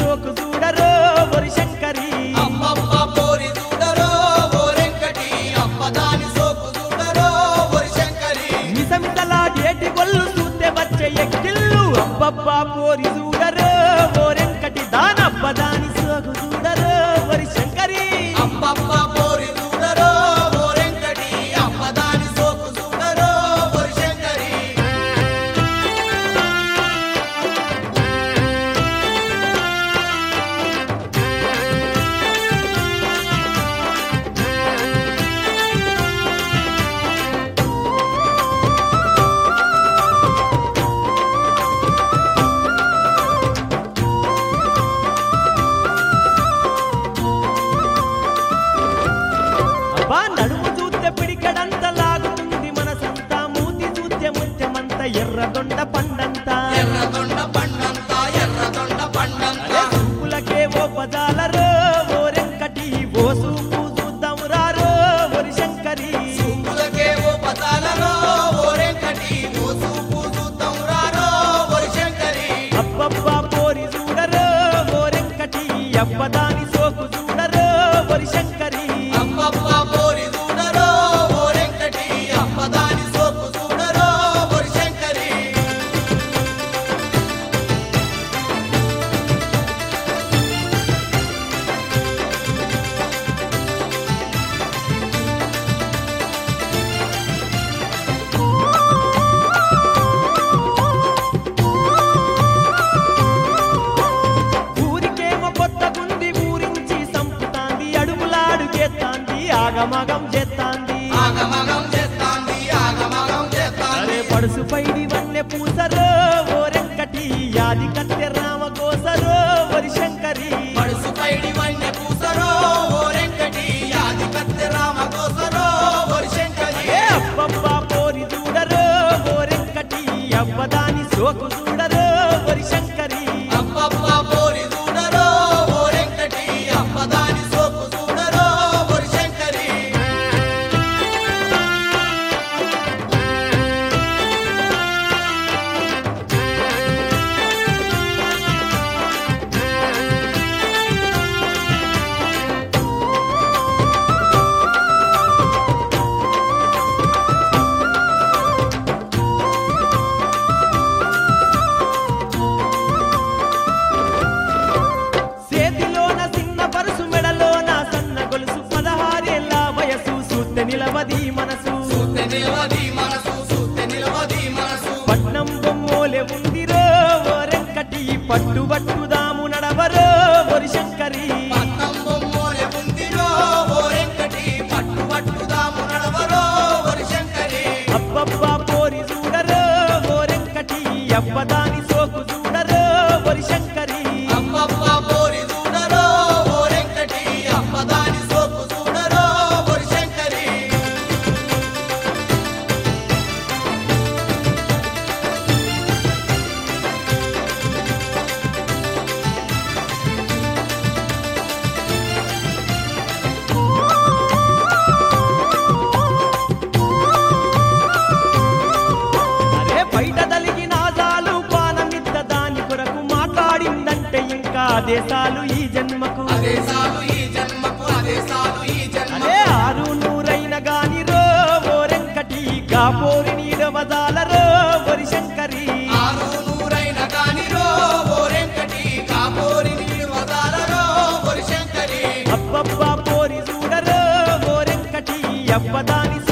సోకు చూడరో వరి శంకరి అమ్మమ్మ పోరి చూడరో ఓరెంకటి అప్పదాని సోకు చూడరో ఓరి శంకరి మిసమిసలాడేటి గొల్లు చూస్తే వచ్చే ఎక్కిళ్ళు అబ్బబ్బా పోరి చూడరో ఓరెంకటి దానబ్బ దాని సోకు చూడరో వరి శంకరి అమ్మమ్మ పోరి చూడరో ఓరెంకటి అప్పదాని సోకు చూడరో ఓరి శంకరి అబ్బా నడుము చూస్తే పిడికడంత లాగుతుంది మనసంతా మూతి చూస్తే ముత్యమంత ఎర్రదొండ పండంతా ఎర్రదొండ పండంత ఎర్రదొండ పండంత అరే సూపులకే ఓ పదాలరో ఓరెంకటి ఓ సూపు చూద్దాం రారో వరి శంకరి చూపులకే ఓ పతాలలో ఓరెంకటి ఓ చూపు చూద్దాం రారో ఓరి శంకరి అబ్బబ్బా పోరి చూడరో ఓరెంకటి అబ్బదాని సోకు చూడరో వరి శంకరి అమ్మమ్మ పోరి చూడరో ఓరెంకటి అప్పదాని సోకు చూడరో ఓరి శంకరి ఊరికేమో కొత్తగుంది ఊరించి సంపుతాంది అడుగులాడుకేస్తాంది ఆగమగం చేస్తాంది ఆగమగం చేస్తాంది ఆగమగం చేస్తాంది అరే పడుసు పైడి వన్నె పూసరో ఓరెంకటి యాది కత్తె రామ కోసరో వరి శంకరి పడుసు పైడి వన్నె పూసరో ఓరెంకటి యాది కత్తె రామ కోసరో ఓరి శంకరి ఏ అబ్బబ్బా పోరి చూడరో ఓరెంకటి అబ్బదాని సోకు చూడరో వరి శంకరి అమ్మమ్మ పోరి చూడరో ఓరెంకటి అప్పదాని సోకు చూడరో ఓరి శంకరి చేతిలోన చిన్న పరుసు మెడలోన సన్న గొలుసు పదహారేళ్ళ వయసు సూత్తె నిలవది మనసు సూత్తె నిలవది మనసు సూత్తె నిలవది మనసు పట్నం బొమ్మోలే ఉందిరో ఓరెంకటి పట్టు పట్టుదాము నడవరో వరి శంకరి పట్నం బొమ్మోలె ఉందిరో ఓరెంకటి పట్టు పట్టుదాము నడవరో ఓరి శంకరి అబ్బబ్బా పోరి చూడరో ఓరెంకటి అబ్బదాని సోకు చూడరో వరి శంకరి అమ్మమ్మ పోరి చూడరో ఓరెంకటి అప్పదాని సోకు చూడరో ఓరి శంకరి అరే బయట తలిగిన ఆజాలు పానమిద్ద దాని కొరకు మాట్లాడిందంటే ఇంకా దేశాలు ఈ జన్మకు అదే సాలు ఈ జన్మకు అదే సాలు ఈ జన్మ అరే ఆరు నూరైన గాని రో ఓరెంకటి కాపోరి నీడవదాలరో వరి శంకరి ఆరు నూరైన కానిరో ఓరెంకటి కాపోరి నీరు వదాలరో ఓరి శంకరి అబ్బబ్బా పోరి చూడరో ఓరెంకటి అబ్బదాని